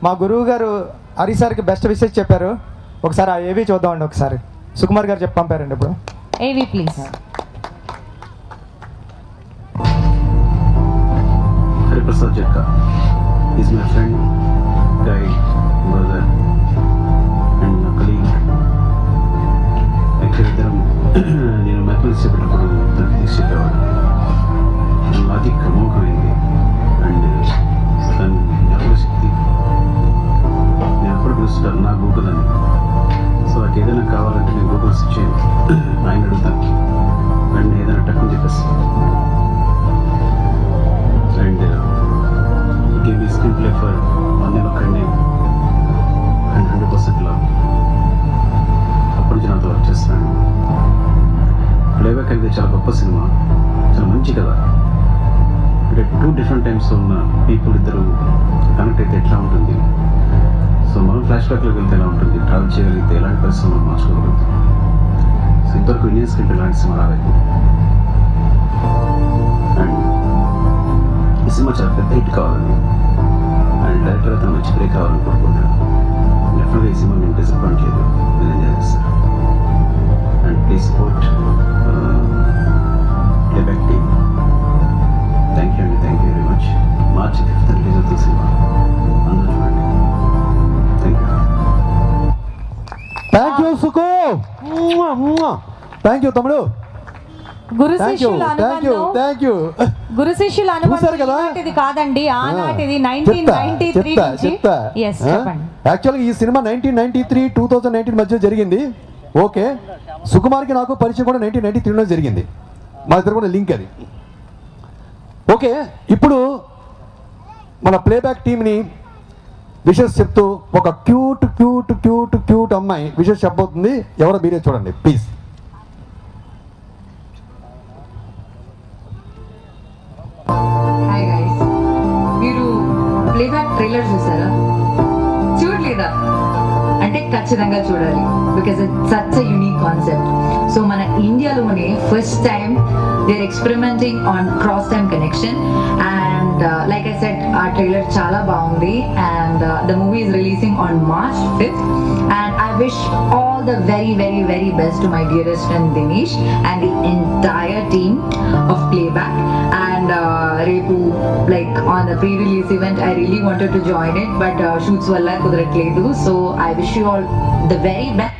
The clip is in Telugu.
మా గురువు గారు హరి సార్కి బెస్ట్ విషెస్ చెప్పారు ఒకసారి ఆ ఏవి చూద్దామండి ఒకసారి సుకుమార్ గారు చెప్పి పంపారండి ఇప్పుడు ఏవి please Hariprasad Jakka. He's my friend, guide, brother, and a colleague. Actually ఇద్దరం నేను మ్యాథమెటిక్స్ చెప్పేటప్పుడు తనకి తీసి చెప్పేవాడు లాజిక్ అమోఘమైంది అండ్ తన జ్ఞాపక శక్తి నేను ఎప్పుడు పిలుస్తాను నా గూగుల్ అని సో నాకు ఏదైనా కావాలంటే నేను గూగుల్ చేయను ఆయన అడుగుతాను అండ్ ఏదైనా టక్కుని చెప్పేస్తాను అండ్ గేమ్ ఈ స్క్రీన్ ప్లే ఫర్ వన్ నేను ఒక్కడిని అండ్ హండ్రెడ్ పర్సెంట్ లా అప్పటి నుంచి నాతో వర్క్ చేస్తున్నాను ప్లేబ్యాక్ అయితే చాలా గొప్ప సినిమా చాలా మంచి కథ అంటే టూ డిఫరెంట్ టైమ్స్ ఉన్న పీపుల్ ఇద్దరు కనెక్ట్ అయితే ఎట్లా ఉంటుంది సో మనం ఫ్లాష్ బ్యాక్లోకి వెళ్తే ఎలా ఉంటుంది ట్రావెల్ చేయగలిగితే ఎలాంటి పరిస్థితులు మనం మార్చుకోగలుగుతాం సో ఇంతవరకు ఇండియన్ స్క్రీన్ ప్లే లాంటి సినిమా రాలేదు అండ్ ఈ సినిమా చాలా పెద్ద హిట్ కావాలని అండ్ డైరెక్టర్ అతను మంచి బ్రేక్ కావాలని కోరుకుంటున్నాను డెఫినెట్గా ఈ సినిమా నేను డిసప్పాయింట్ లేదు నేను ఎంజాయ్ చేస్తాను and please support Playback team thank you అండి thank you very much March fifth release అవుతుంది సినిమా అందరూ చూడండి thank you thank you Suku thank you తమ్ముడు గురు థ్యాంక్ యూ శిష్యుల థ్యాంక్ యూ అనుబంధం థ్యాంక్ యూ గురు శిష్యుల చూశారు కదా? అనుబంధం ఇది కాదండి ఆనాటిది చెప్తా నైన్టీన్ నైన్టీ త్రీ చెప్తా నుంచి చెప్తా ఎస్ చెప్పండి యాక్చువల్గా ఈ సినిమా nineteen ninety three two thousand nineteen మధ్య జరిగింది ఓకే సుకుమార్కి నాకు పరిచయం కూడా నైన్టీన్ నైన్టీ త్రీలో జరిగింది మా ఇద్దరు కూడా లింక్ అది ఓకే ఇప్పుడు మన ప్లేబ్యాక్ టీంని విషెస్ చెప్తూ ఒక క్యూట్ క్యూట్ క్యూట్ క్యూట్ అమ్మాయి విషెస్ చెప్పబోతుంది ఎవరో మీరే చూడండి ప్లీజ్ హాయ్ గైస్ మీరు ప్లేబ్యాక్ ట్రైలర్ చూసారా చూడలేదా అంటే ఖచ్చితంగా చూడాలి because it such a unique concept so మన ఇండియాలోనే first time there experimenting on cross time connection and like I said ఆ ట్రైలర్ చాలా బాగుంది and the movie is releasing on March fifth and I wish all the very very very best to my dearest friend Dinesh and the entire team of Playback and రేపు like on the pre release event I really wanted to join it but shoots వల్ల కుదరట్లేదు so I wish you all the very best